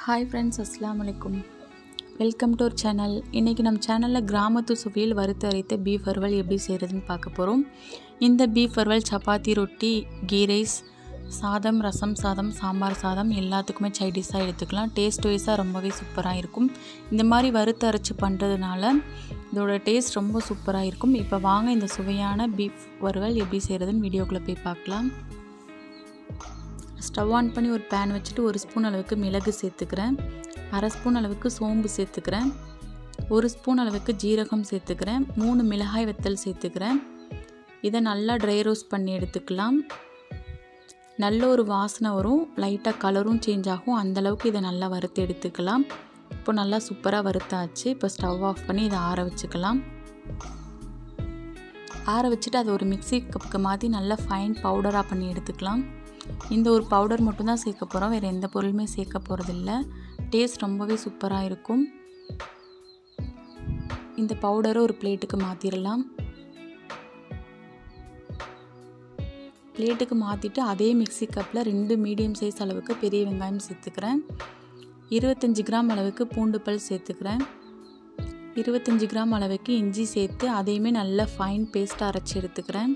hi friends அஸ்லாம் வலைக்கும் welcome to our channel இன்றைக்கி நம்ம சேனலில் கிராமத்து சுவையில் வறுத்து அரைத்த பீஃப் வறுவல் எப்படி செய்கிறதுன்னு பார்க்க போகிறோம் இந்த பீஃப் வறுவல் சப்பாத்தி ரொட்டி கீ ரைஸ் சாதம் ரசம் சாதம் சாம்பார் சாதம் எல்லாத்துக்குமே சைடிஷாக எடுத்துக்கலாம் டேஸ்ட் வைஸாக ரொம்பவே சூப்பராக இருக்கும் இந்த மாதிரி வறுத்து அரைச்சி பண்ணுறதுனால இதோட டேஸ்ட் ரொம்ப சூப்பராக இருக்கும் இப்போ வாங்க இந்த சுவையான பீஃப் வறுவல் எப்படி செய்கிறதுன்னு வீடியோக்குள்ளே போய் பார்க்கலாம் ஸ்டவ் ஆன் பண்ணி ஒரு பேன் வச்சுட்டு ஒரு ஸ்பூன் அளவுக்கு மிளகு சேர்த்துக்கிறேன் அரை ஸ்பூன் அளவுக்கு சோம்பு சேர்த்துக்கிறேன் ஒரு ஸ்பூன் அளவுக்கு ஜீரகம் சேர்த்துக்கிறேன் மூணு மிளகாய் வத்தல் சேர்த்துக்கிறேன் இதை நல்லா ட்ரை ரோஸ்ட் பண்ணி எடுத்துக்கலாம் நல்ல ஒரு வாசனை வரும் லைட்டாக கலரும் சேஞ்ச் ஆகும் அந்தளவுக்கு இதை நல்லா வறுத்து எடுத்துக்கலாம் இப்போ நல்லா சூப்பராக வறுத்தாச்சு இப்போ ஸ்டவ் ஆஃப் பண்ணி இதை ஆற வச்சுக்கலாம் ஆற வச்சுட்டு அதை ஒரு மிக்சி கப்புக்கு மாற்றி நல்லா ஃபைன் பவுடராக பண்ணி எடுத்துக்கலாம் இந்த ஒரு பவுடர் மட்டும்தான் சேர்க்க போகிறோம் வேறு எந்த பொருளுமே சேர்க்க போகிறதில்ல டேஸ்ட் ரொம்பவே சூப்பராக இருக்கும் இந்த பவுடரை ஒரு பிளேட்டுக்கு மாற்றிடலாம் பிளேட்டுக்கு மாற்றிட்டு அதே மிக்சி கப்பில் ரெண்டு மீடியம் சைஸ் அளவுக்கு பெரிய வெங்காயம் சேர்த்துக்கிறேன் இருபத்தஞ்சி கிராம் அளவுக்கு பூண்டு பல் சேர்த்துக்கிறேன் இருபத்தஞ்சி கிராம் அளவுக்கு இஞ்சி சேர்த்து அதையுமே நல்லா ஃபைன் பேஸ்ட்டாக அரைச்சி எடுத்துக்கிறேன்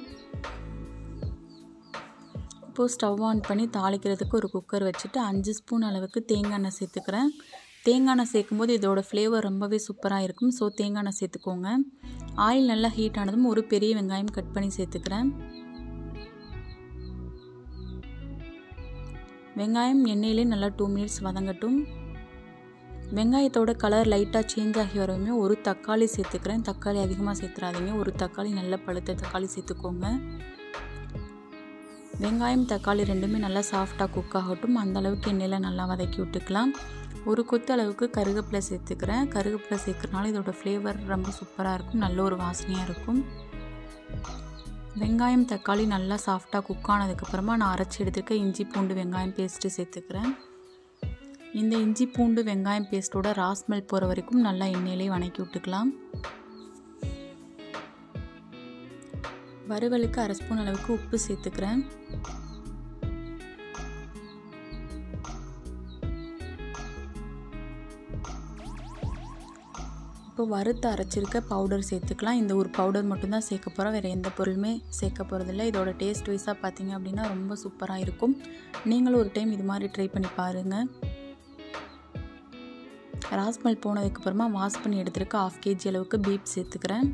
இப்போது ஸ்டவ் ஆன் பண்ணி தாளிக்கிறதுக்கு ஒரு குக்கர் வச்சுட்டு அஞ்சு ஸ்பூன் அளவுக்கு தேங்காய் எண்ணெய் சேர்த்துக்கிறேன் தேங்காய் எண்ணெய் சேர்க்கும்போது இதோட ஃப்ளேவர் ரொம்பவே சூப்பராக இருக்கும் ஸோ தேங்காய் எண்ணெய் சேர்த்துக்கோங்க ஆயில் நல்லா ஹீட் ஆனதும் ஒரு பெரிய வெங்காயம் கட் பண்ணி சேர்த்துக்கிறேன் வெங்காயம் எண்ணெயிலே நல்லா டூ மினிட்ஸ் வதங்கட்டும் வெங்காயத்தோட கலர் லைட்டாக சேஞ்ச் ஆகி வரவுமே ஒரு தக்காளி சேர்த்துக்கிறேன் தக்காளி அதிகமாக சேர்த்துறாதீங்க ஒரு தக்காளி நல்ல பழுத்த தக்காளி சேர்த்துக்கோங்க வெங்காயம் தக்காளி ரெண்டுமே நல்லா சாஃப்டாக குக் ஆகட்டும் அந்த அளவுக்கு எண்ணெயில் நல்லா வதக்கி விட்டுக்கலாம் ஒரு கொத்து அளவுக்கு கருவேப்பிலை சேர்த்துக்கிறேன் கருவேப்பிலை சேர்க்குறனால இதோட ஃப்ளேவர் ரொம்ப சூப்பராக இருக்கும் நல்ல ஒரு வாசனையாக இருக்கும் வெங்காயம் தக்காளி நல்லா சாஃப்டாக குக் ஆனதுக்கப்புறமா நான் அரைச்சி எடுத்துக்க இஞ்சி பூண்டு வெங்காயம் பேஸ்ட்டு சேர்த்துக்கிறேன் இந்த இஞ்சி பூண்டு வெங்காயம் பேஸ்ட்டோட ராஸ்மெல் போகிற வரைக்கும் நல்லா எண்ணெயிலே வணக்கி விட்டுக்கலாம் வறுவலுக்கு அரை ஸ்பூன் அளவுக்கு உப்பு சேர்த்துக்கிறேன் இப்போ வறுத்து அரைச்சிருக்க பவுடர் சேர்த்துக்கலாம் இந்த ஒரு பவுடர் மட்டும்தான் சேர்க்க போகிறோம் வேறு எந்த பொருளுமே சேர்க்க போகிறதில்ல இதோட டேஸ்ட் வைஸாக பார்த்தீங்க அப்படின்னா ரொம்ப சூப்பராக இருக்கும் நீங்களும் ஒரு டைம் இது மாதிரி ட்ரை பண்ணி பாருங்கள் ராஸ்மல் போனதுக்கப்புறமா வாஷ் பண்ணி எடுத்துருக்க ஆஃப் கேஜி அளவுக்கு பீப் சேர்த்துக்கிறேன்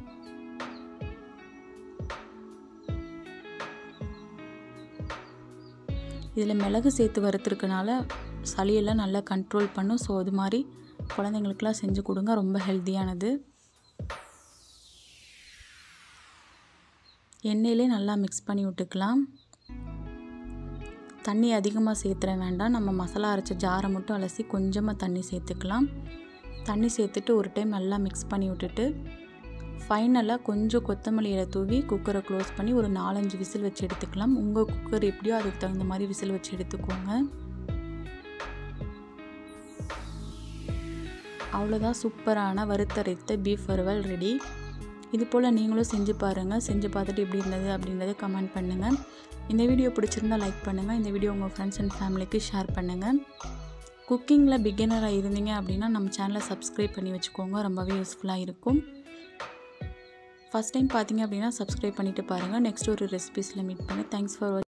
இதில் மிளகு சேர்த்து வறுத்துருக்கனால சளியெல்லாம் நல்லா கண்ட்ரோல் பண்ணும் ஸோ அது மாதிரி குழந்தைங்களுக்குலாம் செஞ்சு கொடுங்க ரொம்ப ஹெல்த்தியானது எண்ணெயிலே நல்லா மிக்ஸ் பண்ணி விட்டுக்கலாம் தண்ணி அதிகமாக சேர்த்துற வேண்டாம் நம்ம மசாலா அரைச்ச ஜாரை மட்டும் அலசி கொஞ்சமாக தண்ணி சேர்த்துக்கலாம் தண்ணி சேர்த்துட்டு ஒரு டைம் நல்லா மிக்ஸ் பண்ணி விட்டுட்டு ஃபைனலாக கொஞ்சம் கொத்தமல்லி இலை தூவி குக்கரை க்ளோஸ் பண்ணி ஒரு நாலஞ்சு விசில் வச்சு எடுத்துக்கலாம் உங்கள் குக்கர் எப்படியோ அதுக்கு தகுந்த மாதிரி விசில் வச்சு எடுத்துக்கோங்க அவ்வளோதான் சூப்பரான வறுத்தரைத்த பீஃப் வறுவல் ரெடி இது போல் நீங்களும் செஞ்சு பாருங்கள் செஞ்சு பார்த்துட்டு எப்படி இருந்தது அப்படின்றத கமெண்ட் பண்ணுங்கள் இந்த வீடியோ பிடிச்சிருந்தா லைக் பண்ணுங்கள் இந்த வீடியோ உங்கள் ஃப்ரெண்ட்ஸ் அண்ட் ஃபேமிலிக்கு ஷேர் பண்ணுங்கள் குக்கிங்கில் பிகினராக இருந்தீங்க அப்படின்னா நம்ம சேனலை சப்ஸ்கிரைப் பண்ணி வச்சுக்கோங்க ரொம்பவே யூஸ்ஃபுல்லாக இருக்கும் ஃபஸ்ட் டைம் பார்த்தீங்க அப்படின்னா சப்ஸ்கிரைப் பண்ணிவிட்டு பாருங்கள் நெக்ஸ்ட் ஒரு ரெசிபீஸில் மீட் பண்ணி தேங்க்ஸ் ஃபார்